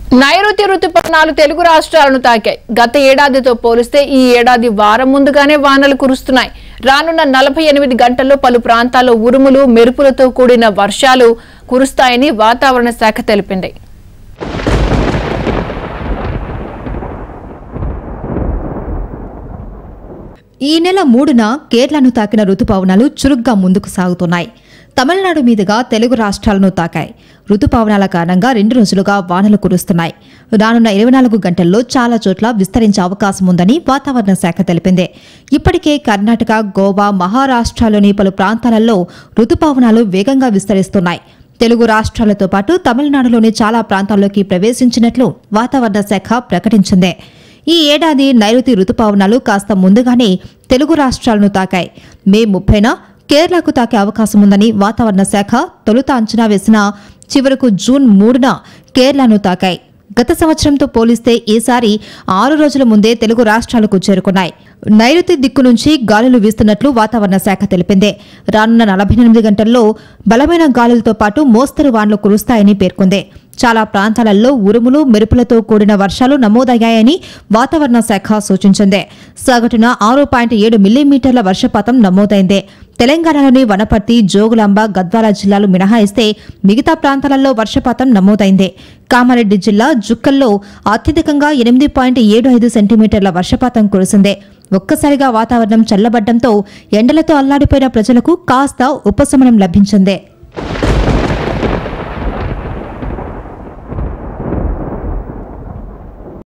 నైరుతి రుతుపవనాలు తెలుగు రాష్ట్రాలను తాకాయి గత ఏడాదితో పోలిస్తే ఈ ఏడాది వారం ముందుగానే వానలు కురుస్తున్నాయి రానున్న నలభై ఎనిమిది గంటల్లో పలు ప్రాంతాల్లో ఉరుములు మెరుపులతో కూడిన వర్షాలు కురుస్తాయని వాతావరణ శాఖ తెలిపింది ఈ నెల మూడున కేరళను తాకిన రుతుపవనాలు చురుగ్గా ముందుకు సాగుతున్నాయి తమిళనాడు మీదుగా తెలుగు రాష్ట్రాలను తాకాయి రుతుపవనాల కారణంగా రెండు రోజులుగా వానలు కురుస్తున్నాయి రానున్న ఇరవై నాలుగు గంటల్లో చాలా చోట్ల విస్తరించే అవకాశం ఉందని వాతావరణ శాఖ తెలిపింది ఇప్పటికే కర్ణాటక గోవా మహారాష్ట్రలోని పలు ప్రాంతాలలో రుతుపవనాలు వేగంగా విస్తరిస్తున్నాయి తెలుగు రాష్ట్రాలతో పాటు తమిళనాడులోని చాలా ప్రాంతాల్లోకి ప్రవేశించినట్లు వాతావరణ శాఖ ప్రకటించింది ఈ ఏడాది నైరుతి రుతుపవనాలు కాస్త ముందుగానే తెలుగు రాష్ట్రాలను తాకాయి మే ముప్పైన కేరళకు తాకే అవకాశం ఉందని వాతావరణ శాఖ తొలుత అంచనా వేసిన చివరకు జూన్ మూడున కేరళను తాకాయి గత సంవత్సరంతో పోలిస్తే ఈసారి ఆరు రోజుల ముందే తెలుగు రాష్ట్రాలకు చేరుకున్నాయి నైరుతి దిక్కు నుంచి గాలులు వీస్తున్నట్లు వాతావరణ శాఖ తెలిపింది రానున్న నలభై ఎనిమిది గంటల్లో బలమైన గాలులతో పాటు మోస్తరు వాన్లు కురుస్తాయని పేర్కొంది చాలా ప్రాంతాలలో ఉరుములు మెరుపులతో కూడిన వర్షాలు నమోదయ్యాయని వాతావరణ శాఖ సూచించింది సగటున ఆరు పాయింట్ ఏడు మిల్లీమీటర్ల వర్షపాతం నమోదైంది తెలంగాణలోని వనపర్తి జోగులాంబ గద్వాల జిల్లాలు మినహాయిస్తే మిగతా ప్రాంతాలలో వర్షపాతం నమోదైంది కామారెడ్డి జిల్లా జుక్కల్లో అత్యధికంగా ఎనిమిది పాయింట్ ఏడు ఐదు సెంటీమీటర్ల వర్షపాతం కురిసింది ఒక్కసారిగా వాతావరణం చల్లబడ్డంతో ఎండలతో అల్లాడిపోయిన ప్రజలకు కాస్త ఉపశమనం లభించింది